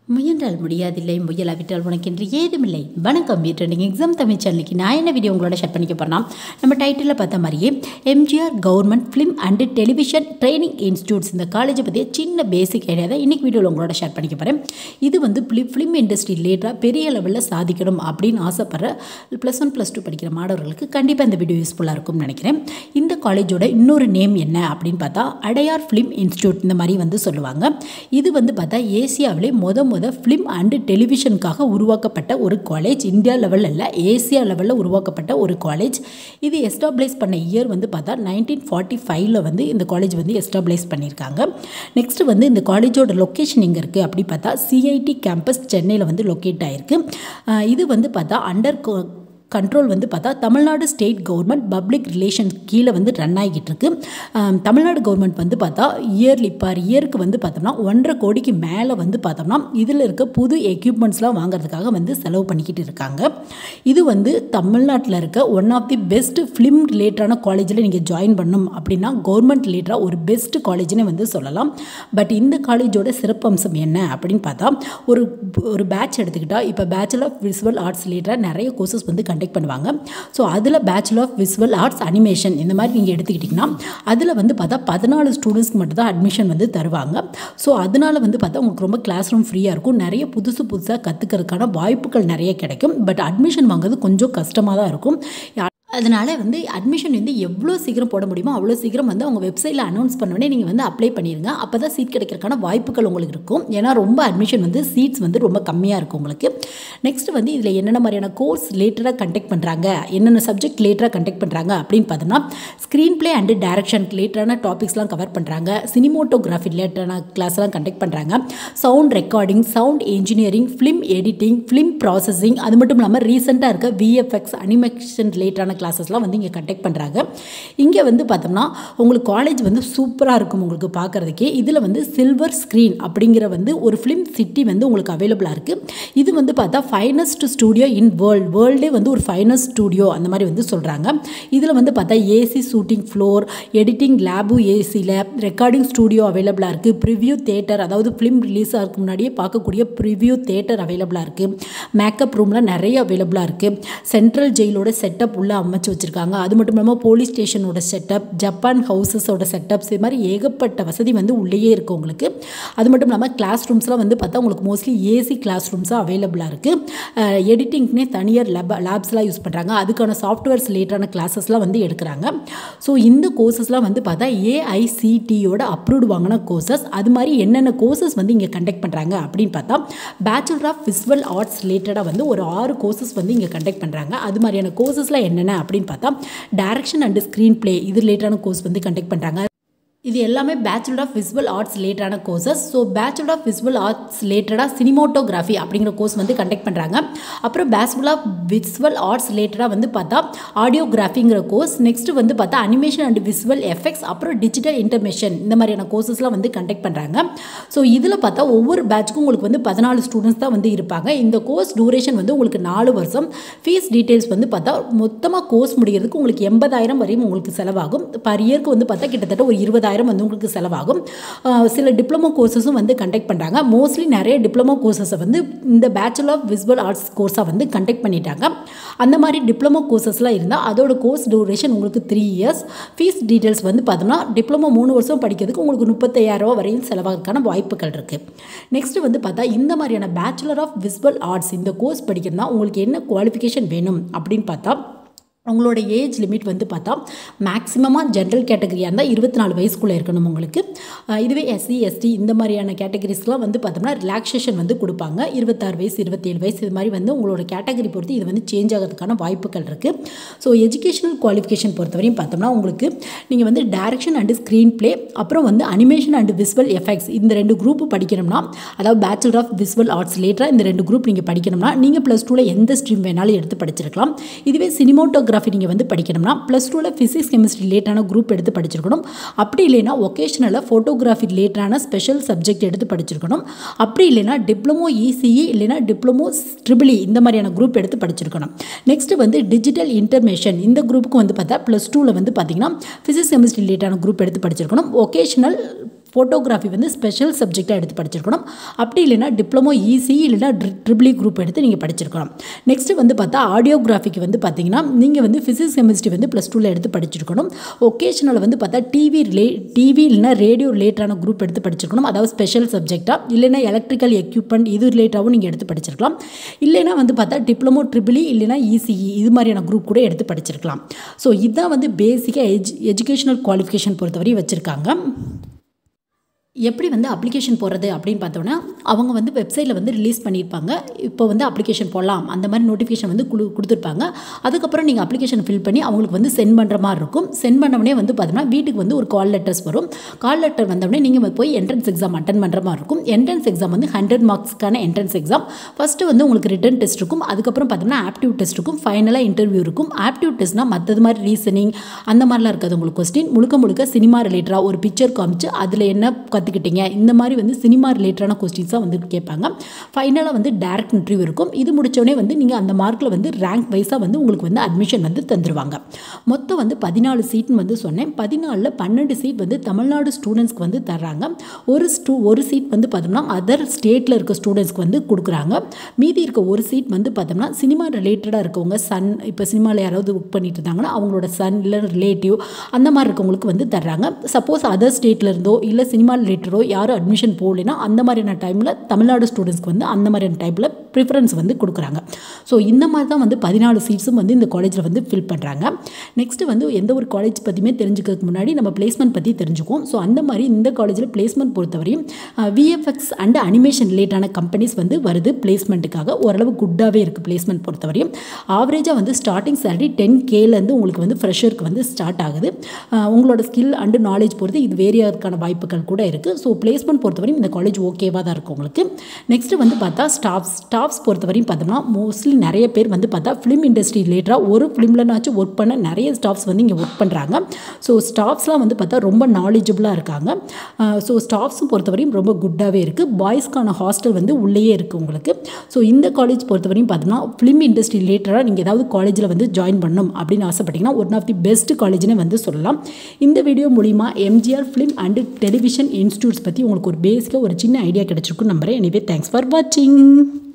முயன்றால் முடியாதில்லை முயலாவிட்டால் உனக்கென்று ஏதுமில்லை வணக்கம் வீட்டண்டிங் எக்ஸாம் தமிழ் சேனலுக்கு நான் என்ன வீடியோ உங்களோட ஷேர் பண்ணிக்க போகிறேன் நம்ம டைட்டிலில் பார்த்த மாதிரியே MGR government film and television training institutes இந்த காலேஜை பற்றிய சின்ன பேசிக் ஐடியா தான் இன்றைக்கி வீடியோவில் உங்களோட ஷேர் பண்ணிக்க போகிறேன் இது வந்து ஃபிலிம் இண்டஸ்ட்ரி ரிலேட்டாக பெரிய லெவலில் சாதிக்கணும் அப்படின்னு ஆசைப்படுற ப்ளஸ் ஒன் ப்ளஸ் டூ படிக்கிற மாணவர்களுக்கு கண்டிப்பாக இந்த வீடியோ யூஸ்ஃபுல்லாக இருக்கும்னு நினைக்கிறேன் இந்த காலேஜோட இன்னொரு நேம் என்ன அப்படின்னு பார்த்தா அடையார் ஃபிலிம் இன்ஸ்டியூட் இந்த மாதிரி வந்து சொல்லுவாங்க இது வந்து பார்த்தா ஏசியாவிலே முத முத ஃபிலிம் அண்டு டெலிவிஷனுக்காக உருவாக்கப்பட்ட ஒரு காலேஜ் இந்தியா லெவலில் இல்லை ஏசியா லெவலில் உருவாக்கப்பட்ட ஒரு காலேஜ் இது எஸ்டாப்ளைஸ் பண்ண இயர் வந்து பார்த்தா நைன்டீன் ஃபார்ட்டி ஃபைவ்ல வந்து இந்த காலேஜ் வந்து எஸ்டாப்ளைஸ் பண்ணியிருக்காங்க நெக்ஸ்ட் வந்து இந்த காலேஜோட லொக்கேஷன் எங்கே இருக்குது அப்படி பார்த்தா சிஐடி கேம்பஸ் சென்னையில் வந்து லொக்கேட் ஆகிருக்கு அஹ் இது வந்து பார்த்தா அண்டர் கண்ட்ரோல் வந்து பார்த்தா Tamil Nadu state government public relation கீழே வந்து ரன் ஆகிட்டு இருக்கு ஆம், தமிழ்நாடு கவர்மெண்ட் வந்து பார்த்தா இயர்லி பர் இயருக்கு வந்து பார்த்தோம்னா ஒன்றரை கோடிக்கு மேலே வந்து பார்த்தோம்னா இதில் இருக்க புது எக்யூப்மெண்ட்ஸ்லாம் வாங்குறதுக்காக வந்து செலவு பண்ணிக்கிட்டு இருக்காங்க இது வந்து தமிழ்நாட்டில் இருக்க one of the best film ரிலேட்டடான காலேஜில் நீங்கள் ஜாயின் பண்ணணும் அப்படின்னா கவர்மெண்ட் ரிலேட்டடாக ஒரு பெஸ்ட் காலேஜ்னே வந்து சொல்லலாம் பட் இந்த காலேஜோட சிறப்பம்சம் என்ன அப்படின்னு பார்த்தா ஒரு ஒரு பேட்ச் எடுத்துக்கிட்டால் இப்போ பேச்சுலர் ஆஃப் விசுவல் ஆர்ட்ஸ் ரிலேட்டடாக நிறைய கோர்சஸ் வந்து கண்டக்ட் பண்ணுவாங்க ஸோ அதில் bachelor of visual arts animation இந்த மாதிரி நீங்கள் எடுத்துக்கிட்டிங்கன்னா அதில் வந்து பார்த்தா பதினாலு ஸ்டூடெண்ட்ஸ்க்கு மட்டும் தான் அட்மிஷன் வந்து தருவாங்க ஸோ அதனால் வந்து பார்த்தா உங்களுக்கு ரொம்ப கிளாஸ் ரூம் ஃப்ரீயாக இருக்கும் நிறைய புதுசு புதுசாக கற்றுக்கிறதுக்கான வாய்ப்புகள் நிறைய கிடைக்கும் பட் அட்மிஷன் வாங்குறது கொஞ்சம் கஷ்டமாக தான் இருக்கும் அதனால் வந்து அட்மிஷன் வந்து எவ்வளோ சீக்கிரம் போட முடியுமோ அவ்வளோ சீக்கிரம் வந்து அவங்க வெப்சைட்டில் அனௌன்ஸ் பண்ணோடனே நீங்கள் வந்து அப்ளை பண்ணிடுங்க அப்போ தான் சீட் கிடைக்கிறதுக்கான வாய்ப்புகள் உங்களுக்கு இருக்கும் ஏன்னா ரொம்ப அட்மிஷன் வந்து சீட்ஸ் வந்து ரொம்ப கம்மியாக இருக்கும் உங்களுக்கு நெக்ஸ்ட் வந்து இதில் என்னென்ன மாதிரியான கோர்ஸ் ரிலேட்டடாக கண்டக்ட் பண்ணுறாங்க என்னென்ன சப்ஜெக்ட் ரிலேட்டடாக கண்டக்ட் பண்ணுறாங்க அப்படின்னு பார்த்தோம்னா ஸ்க்ரீன் ப்ளே அண்டு டேரக்ஷன் ரிலேட்டடான டாபிக்ஸ்லாம் கவர் பண்ணுறாங்க சினிமோட்டோகிராஃபி ரிலேட்டடான கிளாஸ்லாம் கண்டக்ட் பண்ணுறாங்க sound recording sound engineering film editing film processing அது மட்டும் இல்லாமல் ரீசெண்டாக இருக்க விஎஃப்எக்ஸ் அனிமேஷன் ரிலேட்டடான கிளாஸஸ்லாம் வந்து இங்கே கண்டக்ட் பண்ணுறாங்க இங்கே வந்து பார்த்தோம்னா உங்களுக்கு காலேஜ் வந்து சூப்பராக இருக்கும் உங்களுக்கு பார்க்குறதுக்கே இதில் வந்து சில்வர் ஸ்க்ரீன் அப்படிங்கிற வந்து ஒரு ஃபிலிம் சிட்டி வந்து உங்களுக்கு அவைலபிளாக இருக்குது இது வந்து பார்த்தா ஃபைனஸ்ட் ஸ்டூடியோ இன் வேர்ல்டு வேர்ல்டே வந்து ஒரு ஃபைனஸ்ட் ஸ்டூடியோ அந்த மாதிரி வந்து சொல்கிறாங்க இதில் வந்து பார்த்தா AC shooting floor editing lab ஏசியில் ரெக்கார்டிங் ஸ்டூடியோ அவைலபிளாக இருக்குது ப்ரிவ்யூ தேட்டர் அதாவது ஃபிலிம் ரிலீஸ் ஆகிறதுக்கு முன்னாடியே பார்க்கக்கூடிய ப்ரிவ்யூ தேட்டர் அவைலபிளாக இருக்குது மேக்கப் ரூம்லாம் நிறைய அவைலபிளாக இருக்குது சென்ட்ரல் ஜெயிலோட செட்டப் உள்ள அமைச்சு வச்சுருக்காங்க அது மட்டும் இல்லாமல் போலீஸ் ஸ்டேஷனோட செட்டப் ஜப்பான் ஹவுசஸோட செட்டப்ஸ் இது மாதிரி ஏகப்பட்ட வசதி வந்து உள்ளேயே இருக்குது உங்களுக்கு அது மட்டும் இல்லாமல் கிளாஸ் ரூம்ஸ்லாம் வந்து பார்த்தா உங்களுக்கு மோஸ்ட்லி ஏசி கிளாஸ் ரூம்ஸாக அவைலபிளாக இருக்குது எடிட்டிங்னே தனியார் லேப் லேப்ஸ்லாம் யூஸ் பண்ணுறாங்க அதுக்கான சாஃப்ட்வேர்ஸ் ரிலேட்டடான கிளாஸஸ்லாம் வந்து எடுக்கிறாங்க ஸோ இந்த கோர்சஸ்லாம் வந்து பார்த்தா ஏஐசிடியோட அப்ரூவ்டு வாங்கின கோர்சஸ் அது மாதிரி என்னென்ன கோர்சஸ் வந்து இங்கே கண்டக்ட் பண்ணுறாங்க அப்படின்னு பார்த்தா பேச்சுலர் ஆஃப் விசுவல் ஆர்ட்ஸ் ரிலேட்டடாக வந்து ஒரு ஆறு கோர்சஸ் வந்து இங்கே கண்டக்ட் பண்ணுறாங்க அது மாதிரியான கோர்சஸ்லாம் என்னென்ன அப்படின்னு பார்த்தா டைரக்ஷன் அண்ட் ஸ்க்ரீன் ப்ளே இது ரிலேட்டடான கோர்ஸ் வந்து கண்டக்ட் பண்ணுறாங்க இது எல்லாமே பேச்சுலர் ஆஃப் விசுவல் ஆர்ட்ஸ் ரிலேட்டடான courses so bachelor of visual arts ரிலேட்டடாக சினிமோட்டோகிராஃபி அப்படிங்கிற கோர்ஸ் வந்து கண்டக்ட் பண்ணுறாங்க அப்புறம் பேச்சுலர் ஆஃப் விசுவல் ஆர்ட்ஸ் ரிலேட்டடாக வந்து பார்த்தா ஆடியோகிராஃபிங்கிற கோர்ஸ் நெக்ஸ்ட் வந்து பார்த்தா அனிமேஷன் அண்ட் விசுவல் எஃபெக்ட்ஸ் அப்புறம் டிஜிட்டல் இன்டர்மேஷன் இந்த மாதிரியான கோர்சஸ்லாம் வந்து கண்டக்ட் பண்ணுறாங்க ஸோ இதில் பார்த்தா ஒவ்வொரு பேட்ச்க்கும் உங்களுக்கு வந்து பதினாலு ஸ்டூடெண்ட்ஸ் தான் வந்து இருப்பாங்க இந்த கோர்ஸ் டூரேஷன் வந்து உங்களுக்கு நாலு வருஷம் ஃபீஸ் டீட்டெயில்ஸ் வந்து பார்த்தா மொத்தமாக கோர்ஸ் முடிகிறதுக்கு உங்களுக்கு எண்பதாயிரம் வரையும் உங்களுக்கு செலவாகும் பர் இயர்க்கு வந்து பார்த்தா கிட்டத்தட்ட ஒரு இருபதாயிரம் வந்து உங்களுக்கு செலவாகும் அஹ் சில டிப்ளமோ கோர்சஸும் வந்து கண்டக்ட் பண்ணுறாங்க மோஸ்ட்லி நிறைய டிப்ளமோ கோர்சஸை வந்து இந்த பேச்சுலர் ஆஃப் விசுவல் ஆர்ட்ஸ் கோர்ஸாக வந்து கண்டக்ட் பண்ணிட்டாங்க அந்த மாதிரி டிப்ளமோ கோர்சஸ்லாம் இருந்தால் அதோட கோர்ஸ் டூரேஷன் உங்களுக்கு த்ரீ இயர்ஸ் ஃபீஸ் டீட்டெயில்ஸ் வந்து பார்த்தோம்னா டிப்ளமோ மூணு வருஷம் படிக்கிறதுக்கு உங்களுக்கு முப்பத்தையாயிரரூவா வரையும் செலவாகிறதுக்கான வாய்ப்புகள் இருக்குது நெக்ஸ்ட் வந்து பார்த்தா இந்த மாதிரியான பேச்சுலர் ஆஃப் விசுவல் ஆர்ட்ஸ் இந்த கோர்ஸ் படிக்கணும்னா உங்களுக்கு என்ன குவாலிஃபிகேஷன் வேணும் அப்படின்னு பார்த்தா உங்களோட ஏஜ் லிமிட் வந்து பார்த்தா மேக்ஸிமமாக ஜென்ரல் கேட்டகரியாக இருந்தால் இருபத்தி நாலு வயசுக்குள்ளே இருக்கணும் உங்களுக்கு அஹ் இதுவே எஸ்சி எஸ்டி இந்த மாதிரியான கேட்டகரிஸ்லாம் வந்து பார்த்தோம்னா ரிலாக்ஸேஷன் வந்து கொடுப்பாங்க இருபத்தாறு வயசு இருபத்தேழு வயசு இது மாதிரி வந்து உங்களோட கேட்டகரி பொறுத்து இது வந்து சேஞ்ச் ஆகிறதுக்கான வாய்ப்புகள் இருக்குது ஸோ எஜுகேஷனல் குவாலிஃபிகேஷன் பொறுத்தவரையும் பார்த்தோம்னா உங்களுக்கு நீங்கள் வந்து டைரக்ஷன் அண்டு ஸ்க்ரீன் ப்ளே அப்புறம் வந்து அனிமேஷன் அண்டு விசுவல் எஃபெக்ட்ஸ் இந்த ரெண்டு குரூப் படிக்கணும்னா அதாவது பேச்சுலர் ஆஃப் விசுவல் ஆர்ட்ஸ் லேட்டராக இந்த ரெண்டு குரூப் நீங்கள் படிக்கணும்னா நீங்கள் ப்ளஸ் டூவில் எந்த ஸ்ட்ரீம் வேணாலும் எடுத்து படிச்சிருக்கலாம் இதுவே சினிமோட்டோகிராஃபி நீங்கள் வந்து படிக்கணும்னா ப்ளஸ் டூவில் ஃபிசிக்ஸ் கெமிஸ்ட்ரி ரிலேட்டான குரூப் எடுத்து படிச்சிருக்கணும் அப்படி இல்லைன்னா ஒகேஷனலில் ஃபோட்டோகிராஃபி ரிலேட்டடான ஸ்பெஷல் சப்ஜெக்ட் எடுத்து படிச்சிருக்கணும் அப்படி இல்லைன்னா டிப்ளமோ இசிஇ இல்லைன்னா டிப்ளமோ ட்ரிபிளி இந்த மாதிரியான குரூப் எடுத்து படிச்சிருக்கணும் நெக்ஸ்ட் வந்து டிஜிட்டல் இன்டர்மேஷன் இந்த குரூப்புக்கு வந்து பார்த்தா ப்ளஸ் டூவில் வந்து பார்த்தீங்கன்னா ஃபிசிக்ஸ் கெமிஸ்ட்ரி ரிலேட்டான குரூப் எடுத்து படிச்சிருக்கணும் ஒகேஷனல் ஃபோட்டோகிராஃபி வந்து ஸ்பெஷல் சப்ஜெக்டாக எடுத்து படிச்சிருக்கணும் அப்படி இல்லைன்னா டிப்ளமோ ஈசி இல்லைனா ட்ரிபிளி குரூப் எடுத்து நீங்கள் படிச்சிருக்கணும் நெக்ஸ்ட்டு வந்து பார்த்தா ஆடியோகிராஃபிக்கு வந்து பார்த்தீங்கன்னா நீங்கள் வந்து ஃபிசிக்ஸ் கெமிஸ்ட்ரி வந்து ப்ளஸ் டூவில் எடுத்து படிச்சிருக்கணும் ஒகேஷனில் வந்து பார்த்தா டிவி ரிலே டிவி இல்லைனா ரேடியோ ரிலேட்டான குரூப் எடுத்து படிச்சிருக்கணும் அதாவது ஸ்பெஷல் சப்ஜெக்டாக இல்லைனா எலக்ட்ரிக்கல் எக்யூப்மெண்ட் இது ரிலேட்டாகவும் நீங்கள் எடுத்து படிச்சிருக்கலாம் இல்லைனா வந்து பார்த்தா டிப்ளமோ ட்ரிபிளி இல்லைனா இசிஇ இது மாதிரியான குரூப் கூட எடுத்து படிச்சிருக்கலாம் ஸோ இதுதான் வந்து பேசிக்காக எஜ் எஜுகேஷனல் குவாலிஃபிகேஷன் பொறுத்தவரையும் வச்சுருக்காங்க எப்படி வந்து அப்ளிகேஷன் போடுறது அப்படின்னு பார்த்தோன்னா அவங்க வந்து வெப்சைட்டில் வந்து ரிலீஸ் பண்ணியிருப்பாங்க இப்போ வந்து அப்ளிகேஷன் போடலாம் அந்த மாதிரி நோட்டிஃபிகேஷன் வந்து குடு கொடுத்துருப்பாங்க அதுக்கப்புறம் நீங்கள் அப்ளிகேஷன் ஃபில் பண்ணி அவங்களுக்கு வந்து சென்ட் பண்ணுற மாதிரி இருக்கும் சென்ட் பண்ணவொடனே வந்து பார்த்தோம்னா வீட்டுக்கு வந்து ஒரு கால் லெட்டர்ஸ் வரும் கால் லெட்டர் வந்தவுடனே நீங்கள் போய் என்ட்ரன்ஸ் எக்ஸாம் அட்டன் பண்ணுற மாதிரி இருக்கும் என்ட்ரன்ஸ் எக்ஸாம் வந்து ஹண்ட்ரட் மார்க்ஸ்க்கான என்ட்ரன்ஸ் எக்ஸாம் ஃபஸ்ட்டு வந்து உங்களுக்கு ரிட்டன் டெஸ்ட் இருக்கும் அதுக்கப்புறம் பார்த்தோம்னா ஆப்டிவ் டெஸ்ட் இருக்கும் ஃபைனலாக இன்டர்வியூ இருக்கும் ஆப்டிவ் டெஸ்ட்னால் மற்றது மாதிரி ரீசனிங் அந்த மாதிரிலாம் இருக்காது உங்களுக்கு கொஸ்டின் முழுக்க முழுக்க சினிமா ரிலேட்டடாக ஒரு பிக்சர் காமிச்சு அதில் என்ன கற்றுக்கிட்டீங்க இந்த மாதிரி வந்து சினிமா ரிலேட்டடான கொஸ்டின்ஸ் தான் வந்து கேட்பாங்க ஃபைனலாக வந்து டேரக்ட் இன்டர்வியூ இருக்கும் இது முடித்தோடனே வந்து நீங்கள் அந்த மார்க்கில் வந்து ரேங்க் வைஸாக வந்து உங்களுக்கு வந்து அட்மிஷன் வந்து தந்துடுவாங்க மொத்தம் வந்து பதினாலு சீட்னு வந்து சொன்னேன் பதினாலில் பன்னெண்டு சீட் வந்து தமிழ்நாடு ஸ்டூடெண்ட்ஸ்க்கு வந்து தர்றாங்க ஒரு ஸ்டூ ஒரு சீட் வந்து பார்த்தோம்னா அதர் ஸ்டேட்டில் இருக்க ஸ்டூடெண்ட்ஸ்க்கு வந்து கொடுக்குறாங்க மீதி இருக்க ஒரு சீட் வந்து பார்த்தோம்னா சினிமா ரிலேட்டடாக இருக்கவங்க சன் இப்போ சினிமாவில் யாராவது ஒர்க் பண்ணிட்டு இருந்தாங்கன்னா அவங்களோட சன் இல்லை ரிலேட்டிவ் அந்த மாதிரி இருக்கவங்களுக்கு வந்து தர்றாங்க சப்போஸ் அதர் ஸ்டேட்டில் இருந்தோ இல்லை சினிமா ரிலேட்டடோ யாரும் அட்மிஷன் போகலைன்னா அந்த மாதிரியான டைமில் தமிழ்நாடு ஸ்டூடெண்ட்ஸ்க்கு வந்து அந்த மாதிரியான டைப்பில் ப்ரிஃபரன்ஸ் வந்து கொடுக்குறாங்க ஸோ இந்த மாதிரி தான் வந்து பதினாலு சீட்ஸும் வந்து இந்த காலேஜில் வந்து ஃபில் பண்ணுறாங்க நெக்ஸ்ட்டு வந்து எந்த ஒரு காலேஜ் பற்றியுமே தெரிஞ்சுக்கிறதுக்கு முன்னாடி நம்ம பிளேஸ்மெண்ட் பற்றி தெரிஞ்சுக்குவோம் ஸோ அந்த மாதிரி இந்த காலேஜில் பிளேஸ்மெண்ட் பொறுத்தவரையும் விஎஃப்எக்ஸ் அண்ட் அனிமேஷன் ரிலேட்டான கம்பெனிஸ் வந்து வருது பிளேஸ்மெண்ட்டுக்காக ஓரளவு குட்டாகவே இருக்குது பிளேஸ்மெண்ட் பொறுத்தவரையும் ஆவரேஜாக வந்து ஸ்டார்டிங் சேலரி டென் கேலேருந்து உங்களுக்கு வந்து ஃப்ரெஷருக்கு வந்து ஸ்டார்ட் ஆகுது உங்களோட ஸ்கில் அண்டு நாலேஜ் பொறுத்து இது வேறியதுக்கான வாய்ப்புகள் கூட இருக்குது ஸோ பிளேஸ்மெண்ட் பொறுத்தவரையும் இந்த காலேஜ் ஓகேவாக தான் இருக்கும் உங்களுக்கு நெக்ஸ்ட்டு வந்து பார்த்தா ஸ்டாஃப்ஸ் ஸ்டாஃப்ஸ் பொறுத்தவரையும் பார்த்தோம்னா மோஸ்ட்லி நிறைய பேர் வந்து பார்த்தா ஃபிலிம் இண்டஸ்ட்ரி ரிலேட்டடாக ஒரு ஃபிலிம்லனாச்சும் ஒர்க் பண்ண நிறைய ஸ்டாஃப்ஸ் வந்து இங்கே ஒர்க் பண்ணுறாங்க ஸோ ஸ்டாஃப்ஸ்லாம் வந்து பார்த்தா ரொம்ப நாலேஜபிளாக இருக்காங்க ஸோ ஸ்டாஃப்ஸும் பொறுத்தவரையும் ரொம்ப குட்டாகவே இருக்குது பாய்ஸ்க்கான ஹாஸ்டல் வந்து உள்ளேயே இருக்குது உங்களுக்கு ஸோ இந்த காலேஜ் பொறுத்தவரையும் பார்த்தோம்னா ஃபிலிம் இண்டஸ்ட்ரி ரிலேட்டடாக நீங்கள் ஏதாவது காலேஜில் வந்து ஜாயின் பண்ணணும் அப்படின்னு ஆசைப்பட்டீங்கன்னா ஒன் ஆஃப் தி பெஸ்ட் காலேஜ்னு வந்து சொல்லலாம் இந்த வீடியோ மூலிமா MGR film and television institutes பற்றி உங்களுக்கு ஒரு பேசிக்காக ஒரு சின்ன ஐடியா கிடச்சிருக்கும் நம்புறேன் எனிவே தேங்க்ஸ் ஃபார் வாட்சிங்